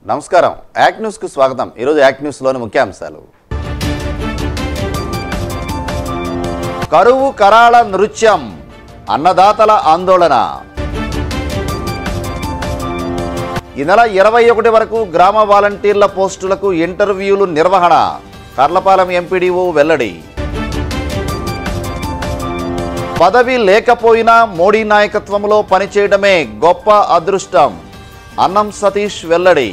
నమస్కారం యాక్ న్యూస్కు స్వాగతం ఈరోజు యాక్ న్యూస్లోని ముఖ్యాంశాలు కరువు కరాళ నృత్యం అన్నదాతల ఆందోళన ఈ నెల ఇరవై ఒకటి వరకు గ్రామ వాలంటీర్ల పోస్టులకు ఇంటర్వ్యూలు నిర్వహణ కర్లపాలెం ఎంపీడీఓ వెల్లడి పదవి లేకపోయినా మోడీ నాయకత్వంలో పనిచేయడమే గొప్ప అదృష్టం అన్నం సతీష్ వెల్లడి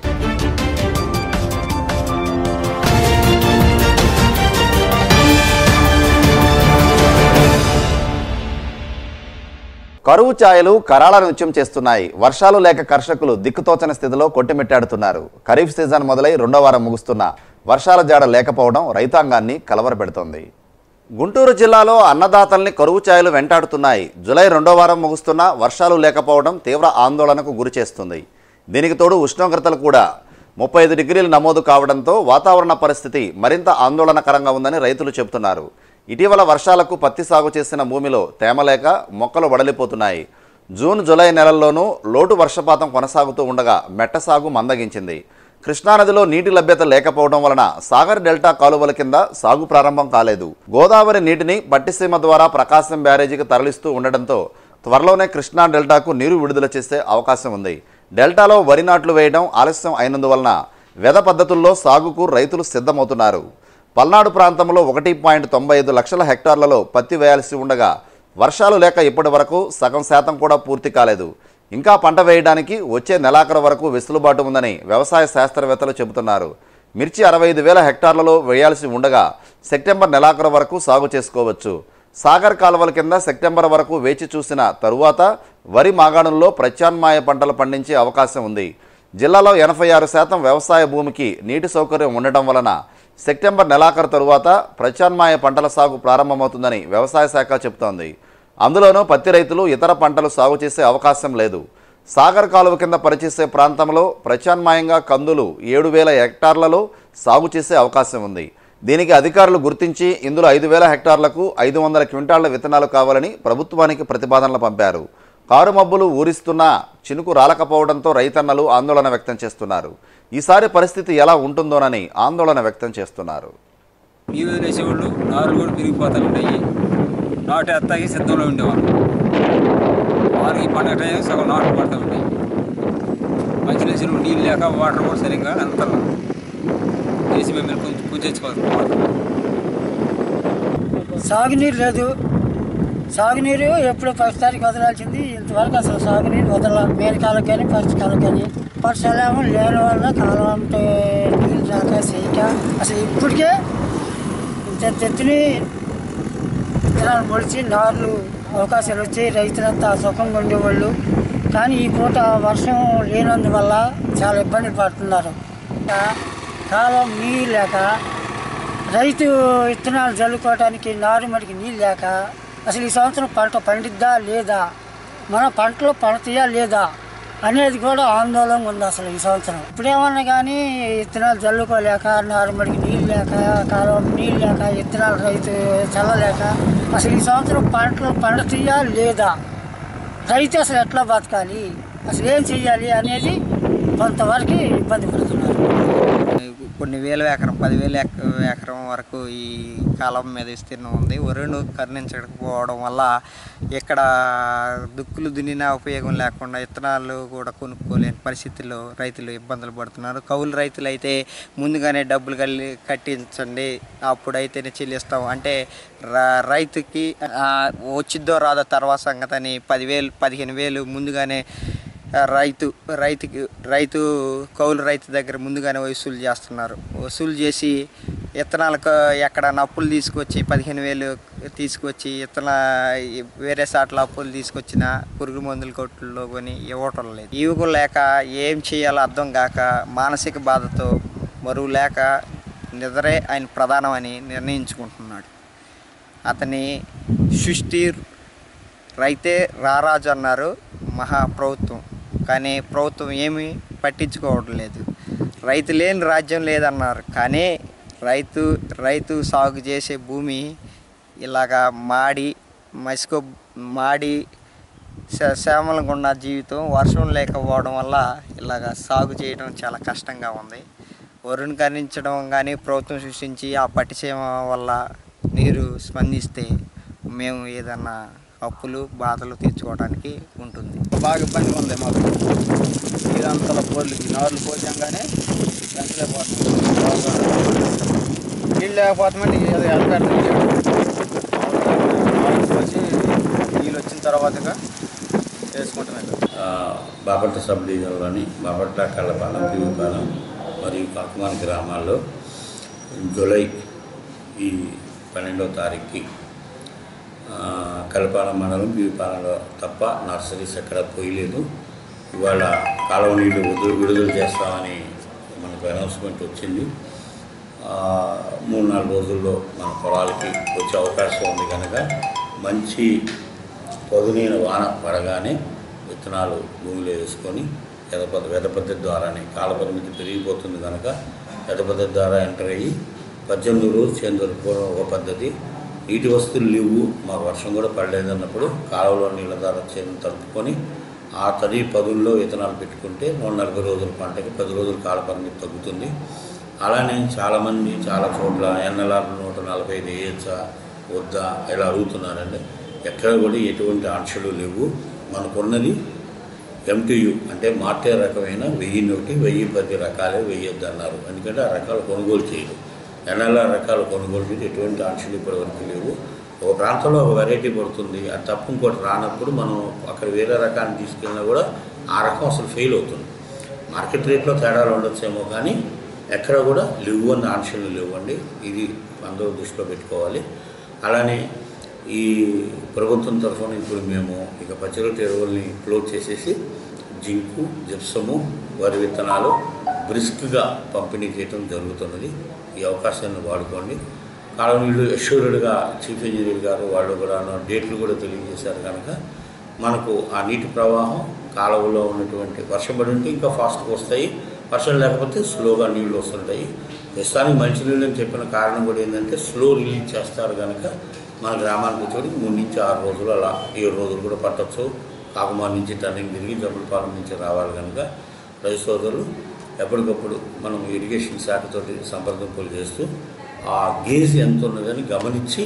కరువు ఛాయలు కరాళ నృత్యం చేస్తున్నాయి వర్షాలు లేక కర్షకులు దిక్కుతోచని స్థితిలో కొట్టిమిట్టాడుతున్నారు ఖరీఫ్ సీజన్ మొదలై రెండో వారం ముగుస్తున్న వర్షాల జాడ లేకపోవడం రైతాంగాన్ని కలవరపెడుతోంది గుంటూరు జిల్లాలో అన్నదాతల్ని కరువు ఛాయలు వెంటాడుతున్నాయి జులై రెండో వారం ముగుస్తున్న వర్షాలు లేకపోవడం తీవ్ర ఆందోళనకు గురిచేస్తుంది దీనికి తోడు ఉష్ణోగ్రతలు కూడా ముప్పై ఐదు డిగ్రీలు నమోదు కావడంతో వాతావరణ పరిస్థితి మరింత ఆందోళనకరంగా ఉందని రైతులు చెబుతున్నారు ఇటీవల వర్షాలకు పత్తి సాగు చేసిన భూమిలో తేమ లేక మొక్కలు వడలిపోతున్నాయి జూన్ జూలై నెలల్లోనూ లోటు వర్షపాతం కొనసాగుతూ ఉండగా మెట్ట సాగు మందగించింది కృష్ణానదిలో నీటి లభ్యత లేకపోవడం వలన సాగర్ డెల్టా కాలువల కింద సాగు ప్రారంభం కాలేదు గోదావరి నీటిని పట్టిసీమ ద్వారా ప్రకాశం బ్యారేజీకి తరలిస్తూ ఉండడంతో త్వరలోనే కృష్ణా డెల్టాకు నీరు విడుదల చేసే అవకాశం ఉంది డెల్టాలో వరి నాట్లు వేయడం ఆలస్యం అయినందువలన వెద పద్ధతుల్లో సాగుకు రైతులు సిద్ధమవుతున్నారు పల్నాడు ప్రాంతంలో ఒకటి పాయింట్ తొంభై ఐదు లక్షల హెక్టార్లలో పత్తి వేయాల్సి ఉండగా వర్షాలు లేక ఇప్పటి వరకు సగం శాతం కూడా పూర్తి కాలేదు ఇంకా పంట వేయడానికి వచ్చే నెలాఖరు వరకు వెసులుబాటు ఉందని వ్యవసాయ శాస్త్రవేత్తలు చెబుతున్నారు మిర్చి అరవై ఐదు వేల హెక్టార్లలో వేయాల్సి ఉండగా సెప్టెంబర్ నెలాఖరు వరకు సాగు చేసుకోవచ్చు సాగర్ కాలువల కింద సెప్టెంబర్ వరకు వేచి చూసిన తరువాత వరి మాగాణుల్లో ప్రత్యామ్నాయ పంటలు పండించే అవకాశం ఉంది జిల్లాలో ఎనభై ఆరు శాతం వ్యవసాయ భూమికి నీటి సౌకర్యం ఉండటం వలన సెప్టెంబర్ నెలాఖరు తరువాత ప్రత్యామ్నాయ పంటల సాగు ప్రారంభమవుతుందని వ్యవసాయ శాఖ చెబుతోంది అందులోనూ పత్తి రైతులు ఇతర పంటలు సాగు చేసే అవకాశం లేదు సాగర్ కాలువ కింద పనిచేసే ప్రాంతంలో ప్రత్యామ్నాయంగా కందులు ఏడు వేల హెక్టార్లలో సాగు చేసే అవకాశం ఉంది దీనికి అధికారులు గుర్తించి ఇందులో ఐదు వేల హెక్టార్లకు ఐదు వందల క్వింటాళ్ల విత్తనాలు కావాలని ప్రభుత్వానికి ప్రతిపాదనలు పంపారు కారు మబ్బులు ఊరిస్తున్నా చినుకు రాలకపోవడంతో రైతన్నలు ఆందోళన వ్యక్తం చేస్తున్నారు ఈసారి పరిస్థితి ఎలా ఉంటుందోనని ఆందోళన వ్యక్తం చేస్తున్నారు ఈ వదిలేసేవాళ్ళు నారులు కూడా పెరిగిపోతూ ఉంటాయి నాటు ఎత్తాకి సిద్ధంలో ఉండేవాళ్ళు వారికి పండగ టైం సగం నాట్లు పడుతూ ఉంటాయి మంచి చెరువు నీళ్ళు లేక వాటర్ కూడా సరిగ్గా అందుతున్నాం వేసి మేము కొంచెం పుంజెచ్చుకోవాలి సాగునీరు లేదు సాగునీరు ఎప్పుడు ఫస్ట్ తారీఖు వదలాల్సింది ఇంతవరకు అసలు సాగునీరు వదల మేలకాలం కానీ ఫస్ట్ కాలం కానీ వర్షాలేమో లేని వల్ల కాలం అంటే నీళ్ళు రాక చేయక అసలు ఇప్పటికే ఇంత తెత్తుని విత్తనాలు మొలిచి నార్లు అవకాశాలు వచ్చి రైతులంతా సుఖంగా ఉండేవాళ్ళు కానీ ఈ పూట వర్షం లేనందువల్ల చాలా ఇబ్బందులు పడుతున్నారు ఇంకా కాలం నీళ్ళు లేక రైతు విత్తనాలు చల్లుకోవడానికి నారుమడికి నీళ్ళు లేక అసలు ఈ సంవత్సరం పంట పండిద్దా లేదా మన పంటలో పండుతాయా లేదా అనేది కూడా ఆందోళన ఉంది అసలు ఈ సంవత్సరం ఇప్పుడేమన్నా కానీ విత్తనాలు చల్లుకోలేక నారుమడికి నీళ్ళు లేక కాలం నీళ్ళు లేక విత్తనాలు రైతు చల్లలేక అసలు ఈ సంవత్సరం పంటలు పండుతాయా లేదా రైతు అసలు ఎట్లా బతకాలి అసలు ఏం చెయ్యాలి అనేది కొంతవరకు ఇబ్బంది పడుతున్నారు కొన్ని వేల ఎకరం పదివేల ఎక- ఎకరం వరకు ఈ కాలం మీద విస్తీర్ణం ఉంది వరుణు కరుణించకపోవడం వల్ల ఇక్కడ దుక్కులు దున్నినా ఉపయోగం లేకుండా విత్తనాలు కూడా కొనుక్కోలేని పరిస్థితుల్లో రైతులు ఇబ్బందులు పడుతున్నారు కౌలు రైతులు అయితే ముందుగానే డబ్బులు కల్లి కట్టించండి అప్పుడైతేనే చెల్లిస్తాం అంటే ర- రైతుకి ఆ, వచ్చిద్దో రాదో తర్వాత సంగతి అని పదివేలు పదిహేను వేలు ముందుగానే రైతు రైతుకి రైతు కౌలు రైతు దగ్గర ముందుగానే వసూలు చేస్తున్నారు వసూలు చేసి విత్తనాలకు ఎక్కడ అప్పులు తీసుకొచ్చి పదిహేను వేలు తీసుకొచ్చి విత్తన వేరే సాట్ల అప్పులు తీసుకొచ్చిన పురుగు మందుల కొట్టుల్లో కొని ఇవ్వటం లేదు ఇవి లేక ఏం చేయాలో అర్థం కాక మానసిక బాధతో మరువు లేక నిద్రే ఆయన ప్రధానమని నిర్ణయించుకుంటున్నాడు అతని సృష్టి రైతే రారాజు అన్నారు మహా ప్రభుత్వం కానీ ప్రభుత్వం ఏమీ పట్టించుకోవడం లేదు రైతు లేని రాజ్యం లేదన్నారు కానీ రైతు రైతు సాగు చేసే భూమి ఇలాగా మాడి మసికో మాడి శ- శ్యామలంగా ఉన్న జీవితం వర్షం లేకపోవడం వల్ల ఇలాగ సాగు చేయడం చాలా కష్టంగా ఉంది వరుణ్ కరించడం కానీ ప్రభుత్వం సృష్టించి ఆ పట్టిసీమ వల్ల నీరు స్పందిస్తే మేము ఏదన్నా అప్పులు బాధలు తీర్చుకోవడానికి ఉంటుంది బాగా ఇబ్బందిగా ఉంది మాకు నీరంతల పోర్లకి నార్లు పోసాంగానే పెంచలేకపోతున్నాం నీళ్ళు లేకపోతామని ఏదో ఎడపెడతాం నార్లు పోసి నీళ్ళు వచ్చిన తర్వాతగా వేసుకుంటున్నాం ఆ, బాపట్ల సబ్ డివిజన్లోని బాపట్ల కళ్ళపాలెం పివిపాలెం మరియు కాకుమాన గ్రామాల్లో జూలై ఈ పన్నెండవ తారీఖుకి ఆ, కలపాలెం మండలం పివిపాలెంలో తప్ప నర్సరీస్ ఎక్కడ పోయలేదు ఇవాళ కాలువ నీళ్లు విడుదల విడుదల చేస్తామని మనకు అనౌన్స్మెంట్ వచ్చింది ఆ, మూడు నాలుగు రోజుల్లో మన పొలాలకి వచ్చే అవకాశం ఉంది కనుక మంచి పదునైన వాన పడగానే విత్తనాలు భూమిలో వేసుకొని ఎదపద వెద పద్ధతి ద్వారానే కాల పరిమితి పెరిగిపోతుంది కనుక వెద పద్ధతి ద్వారా ఎంటర్ అయ్యి పద్దెనిమిది రోజు చేను దొరుకుకోవడం ఒక పద్ధతి నీటి వస్తువులు లేవు మాకు వర్షం కూడా పడలేదన్నప్పుడు కాలువలో నీళ్ళ ద్వారా చేను తడుపుకొని ఆ తడి పదుల్లో విత్తనాలు పెట్టుకుంటే నూట నలభై రోజుల పంటకి పది రోజుల కాల పరిమితి తగ్గుతుంది అలానే చాలామంది చాలా చోట్ల ఎన్ఎల్ఆర్ నూట నలభై ఐదు వేయచ్చా వద్దా ఇలా అడుగుతున్నారండి ఎక్కడ కూడా ఎటువంటి ఆంక్షలు లేవు మనకున్నది ఎంటీయు అంటే మార్టే రకమైన వెయ్యి నోటి వెయ్యి పది రకాలే వెయ్యొద్దు అన్నారు ఎందుకంటే ఆ రకాలు కొనుగోలు చేయరు ఎన్ఎల్ఆర్ రకాల కొనుగోలు మీద ఎటువంటి ఆంక్షలు ఇప్పటివరకు లేవు ఒక ప్రాంతంలో ఒక వెరైటీ పడుతుంది అది తప్ప ఇంకోటి రానప్పుడు మనం అక్కడ వేరే రకాన్ని తీసుకెళ్ళినా కూడా ఆ రకం అసలు ఫెయిల్ అవుతుంది మార్కెట్ రేట్లో తేడాలు ఉండొచ్చేమో కానీ ఎక్కడ కూడా లేవు అన్న ఆంక్షలు లేవండి ఇది అందరూ దృష్టిలో పెట్టుకోవాలి అలానే ఈ ప్రభుత్వం తరఫున ఇప్పుడు మేము ఇక పచ్చిరొట్టు ఎరువుల్ని క్లోజ్ చేసేసి జింకు జిప్సము వరి విత్తనాలు బ్రిస్క్గా పంపిణీ చేయడం జరుగుతున్నది ఈ అవకాశాన్ని వాడుకోండి కాలం వీళ్ళు అష్యూర్డ్గా చీఫ్ ఇంజనీర్ గారు వాళ్ళు కూడా డేట్లు కూడా తెలియజేశారు కనుక మనకు ఆ నీటి ప్రవాహం కాలువలో ఉన్నటువంటి వర్షం పడి ఉంటే ఇంకా ఫాస్ట్గా వస్తాయి వర్షం లేకపోతే స్లోగా నీళ్లు వస్తుంటాయి ప్రస్తుతానికి మంచినీళ్ళు అని చెప్పిన కారణం కూడా ఏంటంటే స్లో రిలీజ్ చేస్తారు కనుక మన గ్రామానికి వచ్చి మూడు నుంచి ఆరు రోజులు అలా ఏడు రోజులు కూడా పట్టచ్చు కాకుమార్ నుంచి టర్నింగ్ తిరిగి జబ్బులపాలెం నుంచి రావాలి కనుక రైతు సోదరులు ఎప్పటికప్పుడు మనం ఇరిగేషన్ శాఖతోటి సంప్రదింపులు చేస్తూ ఆ గేజ్ ఎంత ఉన్నదని గమనించి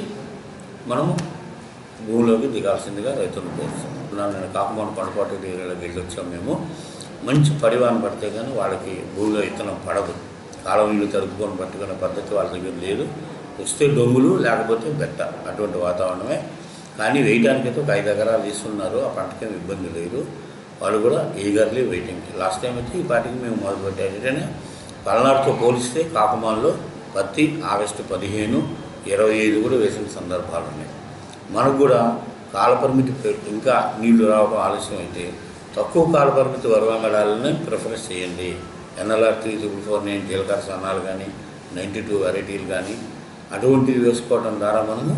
మనము భూమిలోకి దిగాల్సిందిగా రైతులను కోరుతున్నాను నేను కాకుమాన పంటపాటు ఏరియాలోకి వెళ్ళి వచ్చాం మేము మంచి పరివాహన పడితే కానీ వాళ్ళకి భూమిలో విత్తనం పడదు కాలం నీళ్ళు తడుపుకొని పట్టుకునే పద్ధతి వాళ్ళ దగ్గర లేదు వస్తే డొంగులు లేకపోతే బెట్ట అటువంటి వాతావరణమే కానీ వేయడానికైతే ఒక ఐదు ఎకరాలు తీసుకున్నారు ఆ పంటకేం ఇబ్బంది లేదు వాళ్ళు కూడా ఈగర్లీ వెయిటింగ్ లాస్ట్ టైం అయితే ఈ పాటికి మేము మొదలుపెట్టారు ఏంటంటే పల్నాడుతో పోలిస్తే కాకుమాల్లో పత్తి ఆగస్టు పదిహేను ఇరవై ఐదు కూడా వేసిన సందర్భాలు ఉన్నాయి మనకు కూడా కాలపరిమితి పె- ఇంకా నీళ్లు రావడం ఆలస్యం అయితే తక్కువ కాలపరిమితి వరవంగడాలని ప్రిఫరెన్స్ చేయండి NLR three triple four nine జీలకర్ర సన్నాలు కానీ నైంటీ టూ వెరైటీలు కానీ అటువంటివి వేసుకోవడం ద్వారా మనము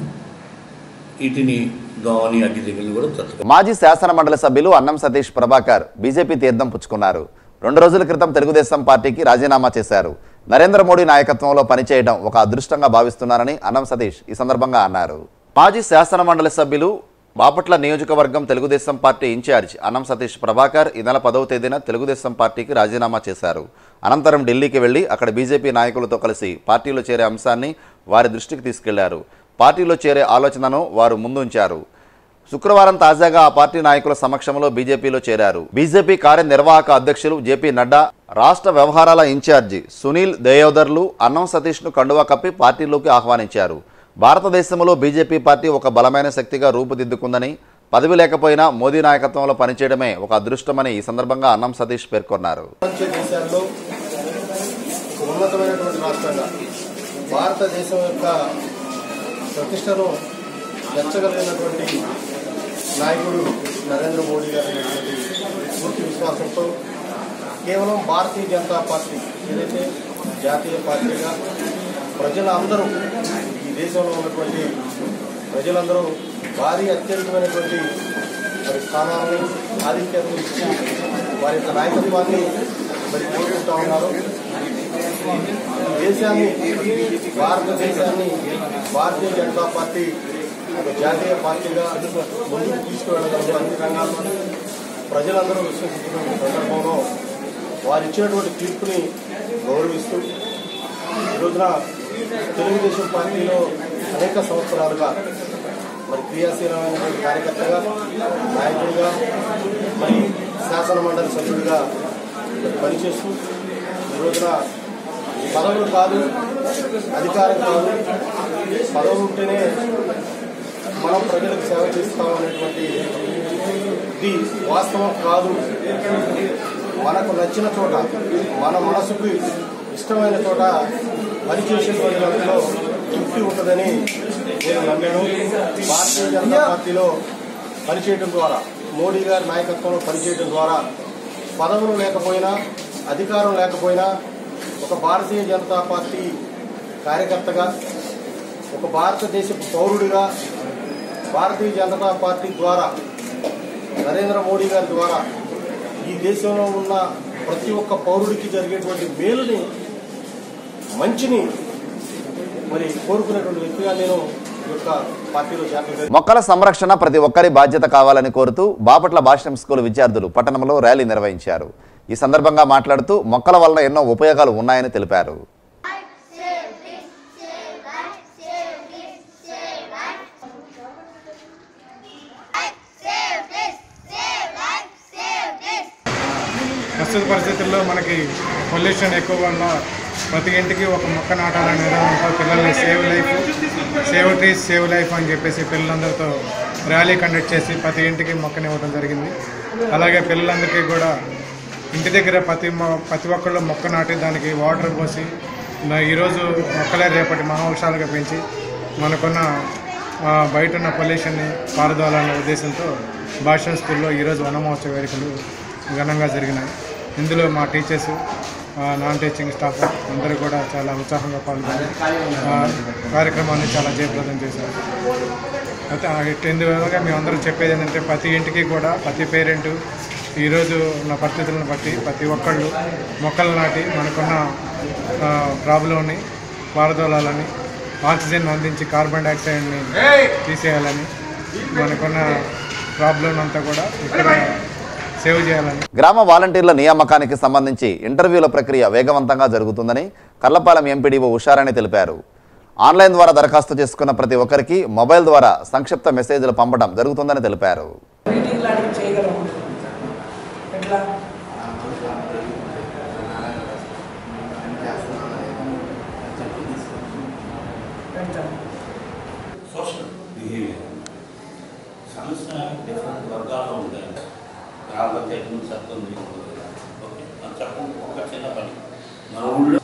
వీటిని దోమని అగ్గి తెగులు కూడా తట్టుకో మాజీ శాసన మండలి సభ్యులు అన్నం సతీష్ ప్రభాకర్ బీజేపీ తీర్థం పుచ్చుకున్నారు రెండు రోజుల క్రితం తెలుగుదేశం పార్టీకి రాజీనామా చేశారు నరేంద్ర మోడీ నాయకత్వంలో పనిచేయడం ఒక అదృష్టంగా భావిస్తున్నారని అన్నం సతీష్ ఈ సందర్భంగా అన్నారు మాజీ శాసన మండలి సభ్యులు బాపట్ల నియోజకవర్గం తెలుగుదేశం పార్టీ ఇన్ఛార్జ్ అన్నం సతీష్ ప్రభాకర్ ఈ నెల పదవ తేదీన తెలుగుదేశం పార్టీకి రాజీనామా చేశారు అనంతరం ఢిల్లీకి వెళ్లి అక్కడ బీజేపీ నాయకులతో కలిసి పార్టీలో చేరే అంశాన్ని వారి దృష్టికి తీసుకెళ్లారు పార్టీలో చేరే ఆలోచనను వారు ముందుంచారు శుక్రవారం తాజాగా ఆ పార్టీ నాయకుల సమక్షంలో బీజేపీలో చేరారు బీజేపీ కార్యనిర్వాహక అధ్యక్షులు జేపీ నడ్డా రాష్ట్ర వ్యవహారాల ఇన్ఛార్జి సునీల్ దేయోదర్లు అన్నం సతీష్ను కండువా కప్పి పార్టీలోకి ఆహ్వానించారు భారతదేశంలో బీజేపీ పార్టీ ఒక బలమైన శక్తిగా రూపుదిద్దుకుందని పదవి లేకపోయినా మోదీ నాయకత్వంలో పనిచేయడమే ఒక అదృష్టమని ఈ సందర్భంగా అన్నం సతీష్ పేర్కొన్నారు ప్రపంచ దేశాల్లో ఒక ఉన్నతమైనటువంటి రాష్ట్రంగా భారతదేశం యొక్క ప్రతిష్టను పెంచగలిగినటువంటి నాయకుడు నరేంద్ర మోడీ గారు అనేటువంటి పూర్తి విశ్వాసంతో కేవలం భారతీయ జనతా పార్టీ ఏదైతే జాతీయ పార్టీగా ప్రజలందరూ ఈ దేశంలో ఉన్నటువంటి ప్రజలందరూ భారీ అత్యధికమైనటువంటి మరి స్థానాలను ఆధిక్యతను ఇచ్చి వారి యొక్క నాయకత్వాన్ని మరి కోరుకుంటా ఉన్నారు ఈ దేశాన్ని భారతదేశాన్ని భారతీయ జనతా పార్టీ ఒక జాతీయ పార్టీగా ముందుకు తీసుకువెళ్ళగలదు అన్ని రంగాల్లోనూ ప్రజలందరూ విశ్వసిస్తున్న సందర్భంలో వారు ఇచ్చినటువంటి తీర్పుని గౌరవిస్తూ ఈ రోజున తెలుగుదేశం పార్టీలో అనేక సంవత్సరాలుగా మరి క్రియాశీలమైనటువంటి కార్యకర్తగా నాయకుడిగా మరి శాసన మండలి సభ్యుడిగా మరి పనిచేస్తూ ఈ రోజున పదవులు కాదు అధికారం కాదు పదవులు ఉంటేనే మనం ప్రజలకు సేవ చేస్తామనేటువంటి ఇది వాస్తవం కాదు మనకు నచ్చిన చోట మన మనసుకు ఇష్టమైన చోట పనిచేసేటువంటి వాటిలో తృప్తి ఉంటుందని నేను నమ్మాను భారతీయ జనతా పార్టీలో పనిచేయడం ద్వారా మోడీ గారి నాయకత్వంలో పనిచేయడం ద్వారా పదవులు లేకపోయినా అధికారం లేకపోయినా ఒక భారతీయ జనతా పార్టీ కార్యకర్తగా ఒక భారతదేశపు పౌరుడిగా భారతీయ జనతా పార్టీ ద్వారా నరేంద్ర మోడీ గారి ద్వారా ఈ దేశంలో ఉన్న ప్రతి ఒక్క పౌరుడికి జరిగేటువంటి మేలుని మంచిని మరి కోరుకునేటువంటి వ్యక్తిగా నేను ఈ యొక్క పార్టీలో చేరడం మొక్కల సంరక్షణ ప్రతి ఒక్కరి బాధ్యత కావాలని కోరుతూ బాపట్ల భాషణం స్కూల్ విద్యార్థులు పట్టణంలో ర్యాలీ నిర్వహించారు ఈ సందర్భంగా మాట్లాడుతూ మొక్కల వలన ఎన్నో ఉపయోగాలు ఉన్నాయని తెలిపారు ప్రస్తుత పరిస్థితుల్లో మనకి పొల్యూషన్ ఎక్కువ వల్ల ప్రతి ఇంటికి ఒక మొక్క నాటాలనే విధానంతో పిల్లల్ని save life save trees save life అని చెప్పేసి పిల్లలందరితో ర్యాలీ కండక్ట్ చేసి ప్రతి ఇంటికి మొక్కని ఇవ్వడం జరిగింది అలాగే పిల్లలందరికీ కూడా ఇంటి దగ్గర ప్రతి మొ- ప్రతి ఒక్కళ్ళు మొక్క నాటి దానికి వాటర్ పోసి నా- ఈరోజు మొక్కలే రేపటి మహావృక్షాలుగా పెంచి మనకున్న ఆ, బయట ఉన్న పొల్యూషన్ని పారదోలాలనే ఉద్దేశంతో భాషా స్కూల్లో ఈరోజు వనమహోత్సవ వేడుకలు ఘనంగా జరిగినాయి ఇందులో మా టీచర్స్ ఆ, నాన్ టీచింగ్ స్టాఫ్ అందరూ కూడా చాలా ఉత్సాహంగా పాల్గొని ఆ, కార్యక్రమాన్ని చాలా జయప్రదం చేశారు అయితే ఆ ఇట్ ఇందువల్ల మేమందరం చెప్పేది ఏంటంటే ప్రతి ఇంటికి కూడా ప్రతి పేరెంట్ ఈరోజు ఉన్న పరిస్థితులను బట్టి ప్రతి ఒక్కళ్ళు మొక్కలు నాటి మనకున్న ఆ, ప్రాబ్లంని పారదోలాలని ఆక్సిజన్ అందించి కార్బన్ డైఆక్సైడ్ని తీసేయాలని మనకున్న ప్రాబ్లం అంతా కూడా ఇక్కడ సేవ్ చేయాలని గ్రామ వాలంటీర్ల నియామకానికి సంబంధించి ఇంటర్వ్యూల ప్రక్రియ వేగవంతంగా జరుగుతుందని కర్లపాలెం ఎంపీడీఓ ఉషారాణి తెలిపారు ఆన్లైన్ ద్వారా దరఖాస్తు చేసుకున్న ప్రతి ఒక్కరికి మొబైల్ ద్వారా సంక్షిప్త మెసేజ్లు పంపడం జరుగుతుందని తెలిపారు మీటింగ్ లాంటివి చేయగలం ఎట్లా పెడతాం సోషల్ బిహేవియర్ సమస్య డిఫరెంట్ వర్గాల్లో ఉంటాయి గ్రామ పంచాయతీ నుంచి సర్పంచ్ ఓకే అది చెప్పండి ఒక చిన్న పని మా ఊళ్ళో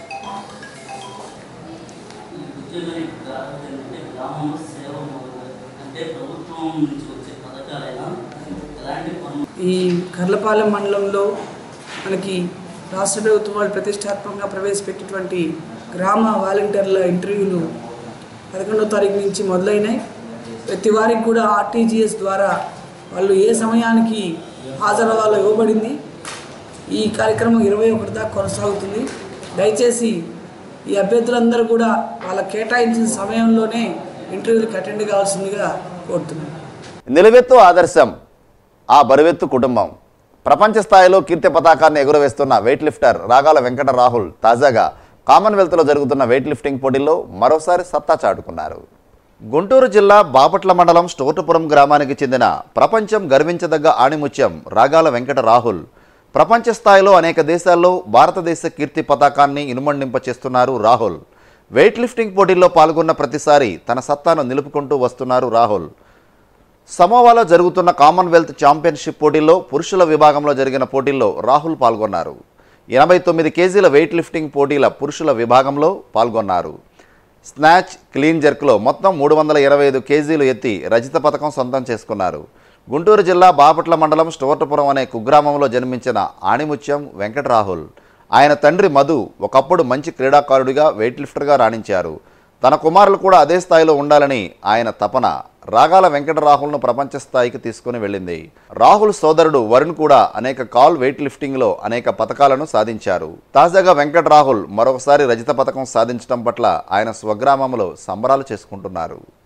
ముఖ్యంగా ఈ గ్రా- ఏంటంటే గ్రామంలో సేవ మొదలు అంటే ప్రభుత్వం నుంచి వచ్చే పథకాలైనా ఎలాంటి పనులు ఈ కర్లపాలెం మండలంలో మనకి రాష్ట్ర ప్రభుత్వం వాళ్ళు ప్రతిష్టాత్మకంగా ప్రవేశపెట్టినటువంటి గ్రామ వాలంటీర్ల ఇంటర్వ్యూలు పదకొండవ తారీఖు నుంచి మొదలైనాయి ప్రతి వారికి కూడా ఆర్టీజీఎస్ ద్వారా వాళ్ళు ఏ సమయానికి హాజరవ్వాలో ఇవ్వబడింది ఈ కార్యక్రమం ఇరవై ఒకటి దాకా కొనసాగుతుంది దయచేసి ఈ అభ్యర్థులందరూ కూడా వాళ్ళ కేటాయించిన సమయంలోనే ఇంటర్వ్యూలకు అటెండ్ కావాల్సిందిగా కోరుతున్నాను నిలువెత్తు ఆదర్శం ఆ బరువెత్తు కుటుంబం ప్రపంచ స్థాయిలో కీర్తి పతాకాన్ని ఎగురవేస్తున్న వెయిట్ లిఫ్టర్ రాగాల వెంకట రాహుల్ తాజాగా కామన్వెల్త్లో జరుగుతున్న వెయిట్ లిఫ్టింగ్ పోటీల్లో మరోసారి సత్తా చాటుకున్నారు గుంటూరు జిల్లా బాపట్ల మండలం స్టోటుపురం గ్రామానికి చెందిన ప్రపంచం గర్వించదగ్గ ఆణిముత్యం రాగాల వెంకట రాహుల్ ప్రపంచ స్థాయిలో అనేక దేశాల్లో భారతదేశ కీర్తి పతాకాన్ని ఇనుమండింప చేస్తున్నారు రాహుల్ వెయిట్ లిఫ్టింగ్ పోటీల్లో పాల్గొన్న ప్రతిసారి తన సత్తాను నిలుపుకుంటూ వస్తున్నారు రాహుల్ సమోవాలో జరుగుతున్న కామన్వెల్త్ ఛాంపియన్షిప్ పోటీల్లో పురుషుల విభాగంలో జరిగిన పోటీల్లో రాహుల్ పాల్గొన్నారు ఎనభై తొమ్మిది కేజీల వెయిట్ లిఫ్టింగ్ పోటీల పురుషుల విభాగంలో పాల్గొన్నారు స్నాచ్ క్లీన్ జర్క్లో మొత్తం మూడు వందల ఇరవై ఐదు కేజీలు ఎత్తి రజిత పథకం సొంతం చేసుకున్నారు గుంటూరు జిల్లా బాపట్ల మండలం స్టోర్టపురం అనే కుగ్రామంలో జన్మించిన ఆణిముత్యం వెంకట రాహుల్ ఆయన తండ్రి మధు ఒకప్పుడు మంచి క్రీడాకారుడిగా వెయిట్ లిఫ్టర్గా రాణించారు తన కుమారులు కూడా అదే స్థాయిలో ఉండాలని ఆయన తపన రాగాల వెంకట రాహుల్ను ప్రపంచ స్థాయికి తీసుకుని వెళ్ళింది రాహుల్ సోదరుడు వరుణ్ కూడా అనేక కాల్ వెయిట్ లిఫ్టింగ్లో అనేక పథకాలను సాధించారు తాజాగా వెంకట రాహుల్ మరొకసారి రజిత పథకం సాధించడం పట్ల ఆయన స్వగ్రామంలో సంబరాలు చేసుకుంటున్నారు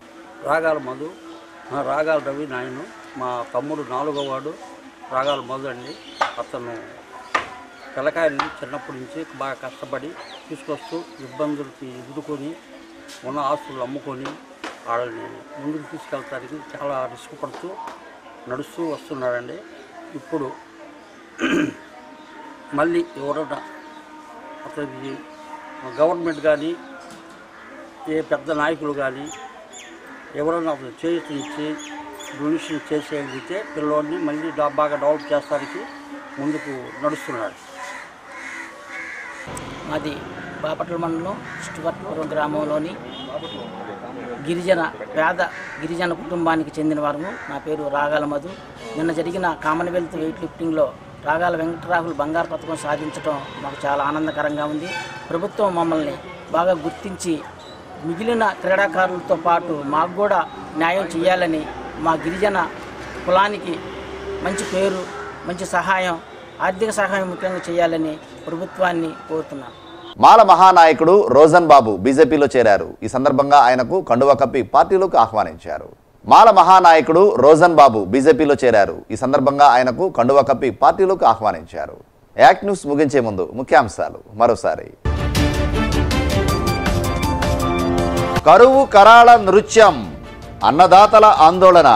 రాగాల మధు ఆ, రాగాల రవి నాయను మా తమ్ముడు నాలుగో వాడు రాగాల మధు అండి అతను పిల్లకాయల్ని చిన్నప్పటి నుంచి బాగా కష్టపడి తీసుకొస్తూ ఇబ్బందులకి ఎదుర్కొని ఉన్న ఆస్తులు అమ్ముకొని వాళ్ళని ముందుకు తీసుకెళ్తానికి చాలా రిస్క్ పడుతూ నడుస్తూ వస్తున్నాడండి ఇప్పుడు మళ్ళీ ఎవరైనా అతనికి గవర్నమెంట్ కానీ ఏ పెద్ద నాయకులు కానీ ఎవరైనా అతను చేయించి డొనేషన్ చేసేయగలిగితే పిల్లోడిని మళ్ళీ డా- బాగా డెవలప్ చేస్తానికి ముందుకు నడుస్తున్నాడు మాది బాపట్ల మండలం స్టువర్ట్పురం గ్రామంలోని గిరిజన పేద గిరిజన కుటుంబానికి చెందిన వారము నా పేరు రాగాల మధు నిన్న జరిగిన కామన్వెల్త్ వెయిట్ లిఫ్టింగ్లో రాగాల వెంకటరాహుల్ బంగారు పథకం సాధించడం మాకు చాలా ఆనందకరంగా ఉంది ప్రభుత్వం మమ్మల్ని బాగా గుర్తించి మిగిలిన క్రీడాకారులతో పాటు మాకు కూడా న్యాయం చేయాలని మా గిరిజన కులానికి మంచి పేరు మంచి సహాయం ఆర్థిక సహాయం ముఖ్యంగా చేయాలని ప్రభుత్వాన్ని కోరుతున్నాను మాల మహానాయకుడు రోజన్ బాబు బీజేపీలో చేరారు ఈ సందర్భంగా ఆయనకు కండువా కప్పి పార్టీలోకి ఆహ్వానించారు మాల మహానాయకుడు రోజన్ బాబు బీజేపీలో చేరారు ఈ సందర్భంగా ఆయనకు కండువా కప్పి పార్టీలోకి ఆహ్వానించారు యాక్ట్ న్యూస్ ముగించే ముందు ముఖ్యాంశాలు మరోసారి కరువు కరాళ నృత్యం అన్నదాతల ఆందోళన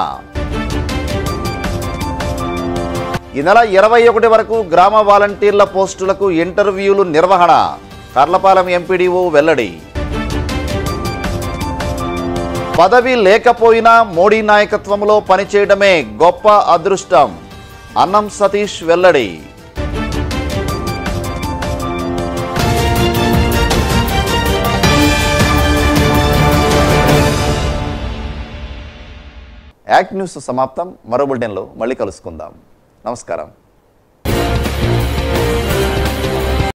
ఈ నెల ఇరవై ఒకటి వరకు గ్రామ వాలంటీర్ల పోస్టులకు ఇంటర్వ్యూలు నిర్వహణ కర్లపాలెం ఎంపీడీఓ వెల్లడి పదవి లేకపోయినా మోడీ నాయకత్వంలో పనిచేయడమే గొప్ప అదృష్టం అన్నం సతీష్ వెల్లడి యాక్ట్ న్యూస్ సమాప్తం మరో బులెటిన్లో మళ్ళీ కలుసుకుందాం నమస్కారం